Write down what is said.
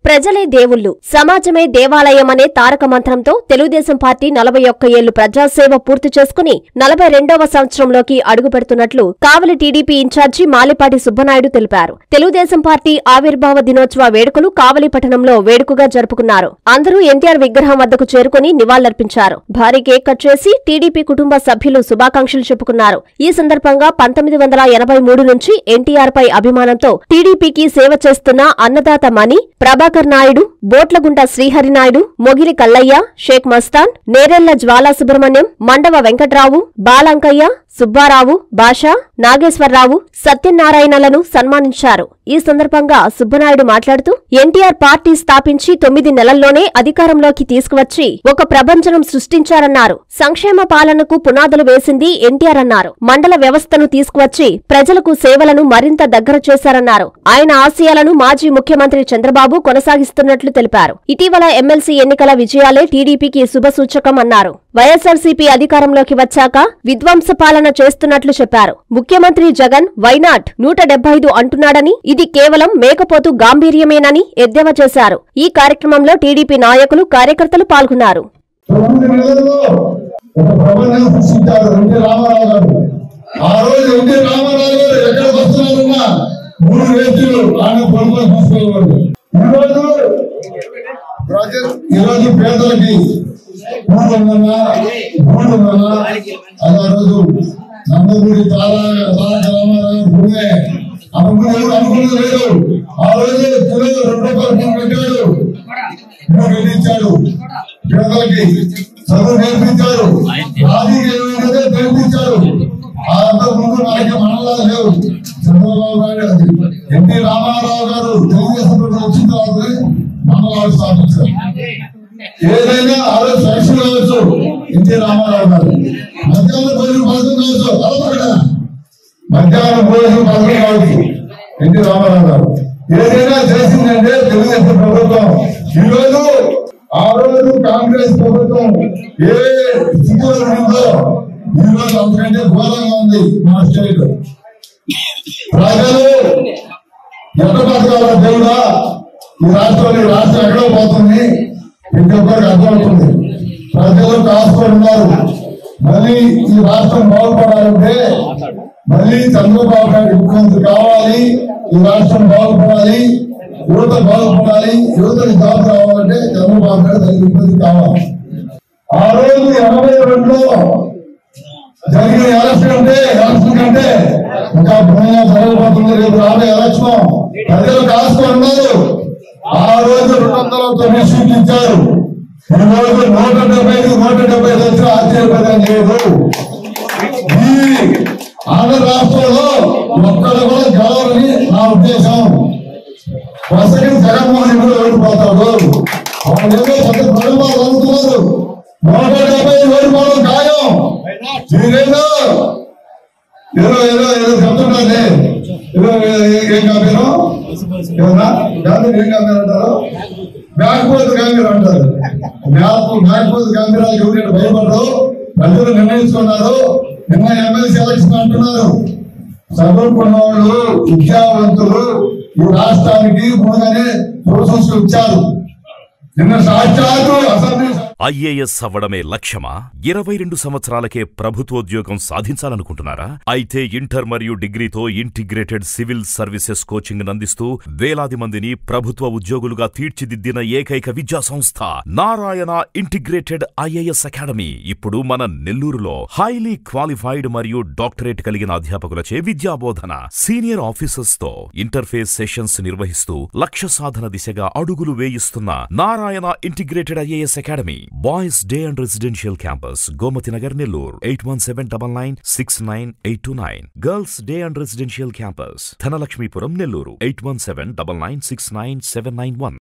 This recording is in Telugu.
ప్రజలే దేవుళ్ళు సమాజమే దేవాలయమనే తారక మంత్రంతో తెలుగుదేశం పార్టీ నలభై ఒక్క ఏళ్లు ప్రజాసేవ పూర్తి చేసుకుని నలభై రెండవ సంవత్సరంలోకి అడుగుపెడుతున్నట్లు కావలి టీడీపీ ఇన్ఛార్జి మాలిపాటి సుబ్బనాయుడు తెలిపారు తెలుగుదేశం పార్టీ ఆవిర్భావ దినోత్సవ వేడుకలు కావలి పట్టణంలో వేడుకగా జరుపుకున్నారు అందరూ ఎన్టీఆర్ విగ్రహం వద్దకు చేరుకుని నివాళులర్పించారు భారీ కేక్ కట్ చేసి టీడీపీ కుటుంబ సభ్యులు శుభాకాంక్షలు చెప్పుకున్నారు ఈ సందర్భంగా పంతొమ్మిది వందల ఎనభై మూడు నుంచి ఎన్టీఆర్ పై అభిమానంతో టీడీపీకి సేవ చేస్తున్న అన్నదాత మణి ప్రభాకర్ నాయుడు బోట్లగుంట శ్రీహరినాయుడు మొగిలి కల్లయ్య షేక్ మస్తాన్ నేరెళ్ల జ్వాలా సుబ్రహ్మణ్యం మండవ వెంకట్రావు బాలంకయ్య సుబ్బారావు బాషా నాగేశ్వరరావు సత్యనారాయణలను సన్మానించారు ఈ సందర్భంగా సుబ్బనాయుడు మాట్లాడుతూ ఎన్టీఆర్ పార్టీ స్థాపించి తొమ్మిది నెలల్లోనే అధికారంలోకి తీసుకువచ్చి ఒక ప్రభంజనం సృష్టించారన్నారు సంక్షేమ పాలనకు పునాదులు వేసింది ఎన్టీఆర్ అన్నారు మండల వ్యవస్థను తీసుకువచ్చి ప్రజలకు సేవలను మరింత దగ్గర చేశారన్నారు ఆయన ఆశయాలను మాజీ ముఖ్యమంత్రి చంద్రబాబు కొనసాగిస్తున్నట్లు తెలిపారు ఇటీవల ఎమ్మెల్సీ ఎన్నికల విజయాలే టీడీపీకి శుభసూచకం అన్నారు వైఎస్సార్సీపీ అధికారంలోకి వచ్చాక విధ్వంస పాలన చేస్తున్నట్లు చెప్పారు ముఖ్యమంత్రి జగన్ వైనాట్ నూట డెబ్బై ఐదు అంటున్నాడని ఇది కేవలం మేకపోతు గాంభీర్యమేనని ఎద్దేవా చేశారు ఈ కార్యక్రమంలో టీడీపీ నాయకులు కార్యకర్తలు పాల్గొన్నారు తొమ్మిది నెలల్లో ఒక ప్రపంచం సృష్టించారు ఎన్టీ రామారావు గారు ఆ రోజు ఎన్టీ రామారావు గారు ఎక్కడ వస్తున్నారన్నా మూడు వ్యక్తులు ఆయన పొరుగులు తీసుకెళ్ళేవాడు ఈరోజు ప్రజలు ఈరోజు పేదలకి మూడు వందల మూడు వందల అది ఆ రోజు నందమూరి తారా తారక రామారావు గుడే అనుకునే అనుకునేది లేదు ఆ రోజు కిలో రెండు రూపాయలు ఫోన్ పెట్టాడు మూడు పెట్టించాడు పేదలకి చదువు నేర్పించారు రాజకీయమైనదే నేర్పించారు ఆ అంతకు ముందు మనకి మనలా లేవు చంద్రబాబు నాయుడు ఎన్టీ రామారావు గారు తెలుగుదేశం ప్రభుత్వం వచ్చిన తర్వాత మనలాడు స్థాపించారు ఏదైనా ఆ రోజు సెక్షన్ కావచ్చు ఎన్టీ రామారావు గారు మధ్యాహ్నం భోజనం పథకం కావచ్చు అలపక్కడ మధ్యాహ్నం భోజనం పథకం కావచ్చు ఎన్టీ రామారావు గారు ఏదైనా చేసిందంటే తెలుగుదేశం ప్రభుత్వం ఈ రోజు ఆ రోజు కాంగ్రెస్ ప్రభుత్వం ఏ స్థితిలో ఉందో ఈ రోజు అంతకంటే ఘోరంగా ఉంది మా స్టేట్ ప్రజలు ఎంత బతకాల దేవుడా ఈ రాష్ట్రంలో ఈ రాష్ట్రం ఎక్కడో పోతుంది ప్రతి ఒక్కరికి అర్థమవుతుంది ప్రజలు కాసుకొని ఉన్నారు మళ్ళీ ఈ రాష్ట్రం బాగుపడాలంటే మళ్ళీ చంద్రబాబు నాయుడు ముఖ్యమంత్రి కావాలి ఈ రాష్ట్రం బాగుపడాలి యువత బాగుపడాలి యువతకి జాబ్ రావాలంటే చంద్రబాబు నాయుడు తగిన ముఖ్యమంత్రి కావాలి ఆ రోజు ఎనభై రెండులో జరిగిన ఎలక్షన్ అంటే ఎలక్షన్ కంటే ఇంకా భిన్నంగా జరగబోతుంది రేపు రాబోయే ఎలక్షన్ ప్రజలు కాసుకొని ఉన్నారు ఆ రోజు రెండు వందల తొమ్మిది సీట్లు ఇచ్చారు ఈ రోజు నూట డెబ్బై ఐదు నూట డెబ్బై ఐదు వచ్చిన ఆశ్చర్యపడడం లేదు ఈ ఆంధ్ర రాష్ట్రంలో ఒక్కడు కూడా గెలవరని నా ఉద్దేశం వసతి జగన్మోహన్ రెడ్డి కూడా ఓడిపోతాడు వాళ్ళు ఏదో పెద్ద ప్రజలు అనుకున్నారు నూట డెబ్బై ఐదు ఓడిపోవడం ఖాయం మీరేదో ఏదో ఏదో ఏదో చెప్తున్నది ఏదో ఏ- ఏం కాపీరు ఏమన్నా గాంధీ ఏం కాపీరు అంటారు బ్యాక్పోత్ కాపీరు అంటారు బ్యాక్ బ్యాక్పోత్ కాపీరాలు ఎవరైనా భయపడరు ప్రజలు నిర్ణయించుకున్నారు నిన్న ఎమ్మెల్సీ ఎలక్షన్ అంటున్నారు చదువుకున్న వాళ్ళు విద్యావంతులు ఈ రాష్ట్రానికి ముందుగానే ప్రోత్సహించి ఇచ్చారు నిన్న సాక్షాత్తు అసెంబ్లీ ఐఏఎస్ అవ్వడమే లక్ష్యమా ఇరవై రెండు సంవత్సరాలకే ప్రభుత్వోద్యోగం సాధించాలనుకుంటున్నారా అయితే ఇంటర్ మరియు డిగ్రీతో ఇంటిగ్రేటెడ్ సివిల్ సర్వీసెస్ కోచింగ్ అందిస్తూ వేలాది మందిని ప్రభుత్వ ఉద్యోగులుగా తీర్చిదిద్దిన ఏకైక విద్యా సంస్థ నారాయణ ఇంటిగ్రేటెడ్ ఐఏఎస్ అకాడమీ ఇప్పుడు మన నెల్లూరులో హైలీ క్వాలిఫైడ్ మరియు డాక్టరేట్ కలిగిన అధ్యాపకులచే విద్యాబోధన సీనియర్ ఆఫీసర్స్ తో ఇంటర్ఫేస్ సెషన్స్ నిర్వహిస్తూ లక్ష్య సాధన దిశగా అడుగులు వేయిస్తున్న Narayana integrated IAS academy boys day and residential campus Gomathi Nagar Nellore eight one seven double nine six nine eight two nine girls day and residential campus Dhanalakshmipuram Nellore eight one seven double nine six nine seven nine one